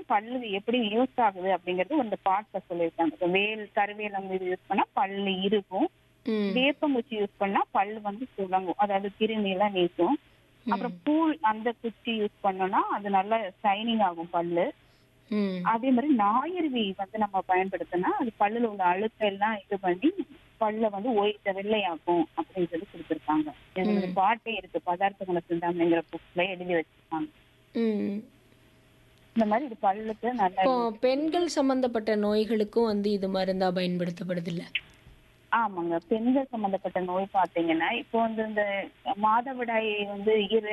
பல்லு எப்படி யூஸ் ஆகுது அப்படிங்கறது அந்த பாட்ல சொல்லியிருக்காங்க இப்ப வேல் கருவேலம் இது யூஸ் பண்ணா பல்லு இருக்கும் ம் வேப்பங்குச்சி யூஸ் பண்ணா பல்லு வந்து சுழங்கும் அதாவது கிருமி எல்லாம் நீக்கும் அப்புறம் பூல் அந்த குச்சி யூஸ் பண்ணோம்னா அது நல்லா ஷைனிங் ஆகும் பல்லு ம் அதே மாதிரி ஞாயிறுவி வந்து நம்ம பயன்படுத்தினா அது பல்லுல உள்ள அழுக்க எல்லாம் இது பண்ணி பல்ல வந்து ஒயிட்ட வெள்ளையாக்கும் அப்படின்னு சொல்லி கொடுத்துருக்காங்க இது ஒரு பாட்டே இருக்கு பதார்த்தங்களை சிந்தாமணிங்கிற புக்ல எழுதி வச்சிருக்காங்க ம் இந்த மாதிரி இது பல்லுக்கு நல்ல இப்போ பெண்கள் சம்பந்தப்பட்ட நோய்களுக்கும் வந்து இது மருந்தா பயன்படுத்தப்படுது இல்ல ஆமாங்க பெண்கள் சம்பந்தப்பட்ட நோய் பாத்தீங்கன்னா இப்போ வந்து இந்த மாதவிடாய் வந்து இரு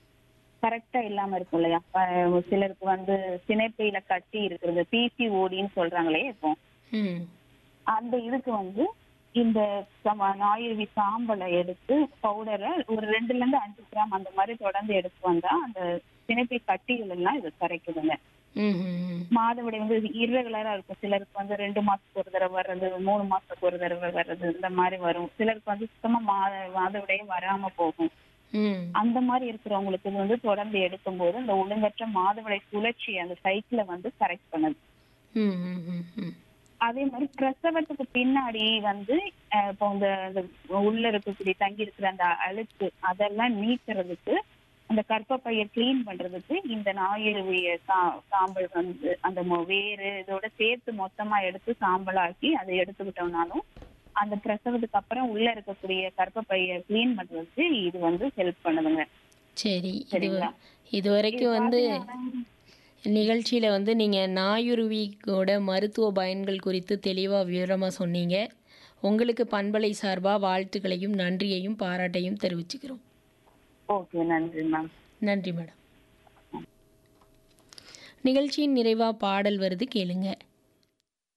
கரெக்டா இல்லாம இருக்கும் இல்லையா அஹ் சிலருக்கு வந்து சினைப்பையில கட்டி இருக்கிறது பிசிஓடின்னு சொல்றாங்களே இப்போ ம் அந்த இதுக்கு வந்து இந்த சம ஞாயிறுவி சாம்பலை எடுத்து பவுடரை ஒரு ரெண்டுல இருந்து அஞ்சு கிராம் அந்த மாதிரி தொடர்ந்து எடுத்து வந்தா அந்த சினைப்பை கட்டிகள் எல்லாம் இது கரைக்குதுங்க ம் ம் மாதவிடை வந்து irregular-ஆ இருக்கும் சிலருக்கு வந்து ரெண்டு மாசத்துக்கு ஒரு தடவை வர்றது மூணு மாசத்துக்கு ஒரு தடவை வர்றது இந்த மாதிரி வரும் சிலருக்கு வந்து சுத்தமா மாத மாதவிடையே வராம போகும் ம் அந்த மாதிரி இருக்கிறவங்களுக்கு இது வந்து தொடர்ந்து எடுக்கும்போது இந்த ஒழுங்கற்ற மாதவிடை சுழற்சி அந்த சைக்கிளை வந்து கரெக்ட் பண்ணுது ம் ம் ம் ம் அதே மாதிரி பிரசவத்துக்கு பின்னாடி வந்து அஹ், இப்போ இந்த இந்த உள்ள இருக்கக்கூடிய தங்கி இருக்கிற அந்த அழுக்கு அதெல்லாம் நீக்கிறதுக்கு அந்த கர்ப்பப்பையை க்ளீன் பண்றதுக்கு இந்த ஞாயிறுவிய சா- சாம்பல் வந்து அந்த மொ- வேரு இதோட சேர்த்து மொத்தமா எடுத்து சாம்பலாக்கி அதை எடுத்துக்கிட்டோம்னாலும் அந்த பிரசவத்துக்கு அப்புறம் உள்ள இருக்கக்கூடிய கர்ப்பப்பையை க்ளீன் பண்றதுக்கு இது வந்து ஹெல்ப் பண்ணுதுங்க சரி இது சரிங்களா? இது வரைக்கும் வந்து நிகழ்ச்சியில் வந்து நீங்கள் நாயுருவியோட மருத்துவ பயன்கள் குறித்து தெளிவாக விவரமாக சொன்னீங்க உங்களுக்கு பண்பலை சார்பாக வாழ்த்துக்களையும் நன்றியையும் பாராட்டையும் தெரிவிச்சுக்கிறோம் ஓகே நன்றி மேம் நன்றி மேடம் நிகழ்ச்சியின் நிறைவாக பாடல் வருது கேளுங்க